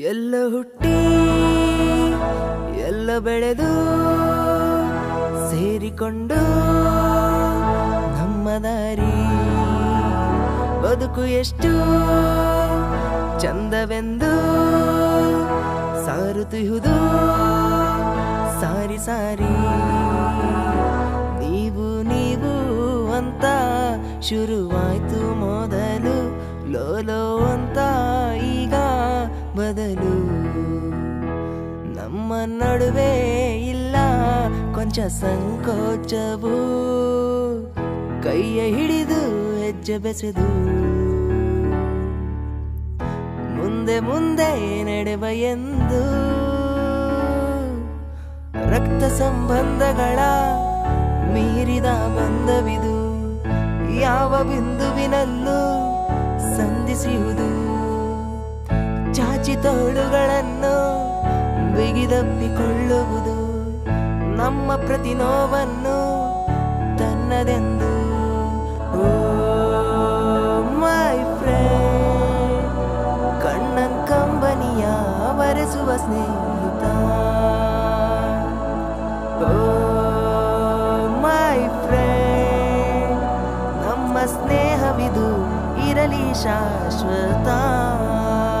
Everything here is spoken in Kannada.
ಎಲ್ಲ ಹುಟ್ಟಿ ಎಲ್ಲ ಬೆಳೆದು ಸೇರಿಕೊಂಡು ನಮ್ಮ ದಾರಿ ಬದುಕು ಎಷ್ಟು ಚಂದವೆಂದು ಸಾರುತ್ತಿಹುದು ಸಾರಿ ಸಾರಿ ನೀವು ನೀವು ಅಂತ ಶುರುವಾಯ್ತು ಮೊದಲು ಲೋಲೋ ಅಂತ ಈಗ ಬದಲು ನಮ್ಮ ನಡುವೆ ಇಲ್ಲ ಕೊಂಚ ಸಂಕೋಚವು ಕೈಯ ಹಿಡಿದು ಹೆಜ್ಜೆ ಬೆಸೆದು ಮುಂದೆ ಮುಂದೆ ನಡೆವ ಎಂದು ರಕ್ತ ಸಂಬಂಧಗಳ ಮೀರಿದ ಬಂಧವಿದು ಯಾವ ಬಿಂದುವಿನಲ್ಲೂ ಸಂಧಿಸುವುದು ಚಾಚಿ ತೋಳುಗಳನ್ನು ಬಿಗಿದಪ್ಪಿಕೊಳ್ಳುವುದು ನಮ್ಮ ಪ್ರತಿ ನೋವನ್ನು ತನ್ನದೆಂದು ಓ ಮೈ ಫ್ರೆಂಡ್ ಕಣ್ಣನ್ ಕಂಬನಿಯ ಬರೆಸುವ ಸ್ನೇಹಿತ ಓ ಮೈ ಫ್ರೆಂಡ್ ನಮ್ಮ ಸ್ನೇಹವಿದು ಇರಲಿ ಶಾಶ್ವತ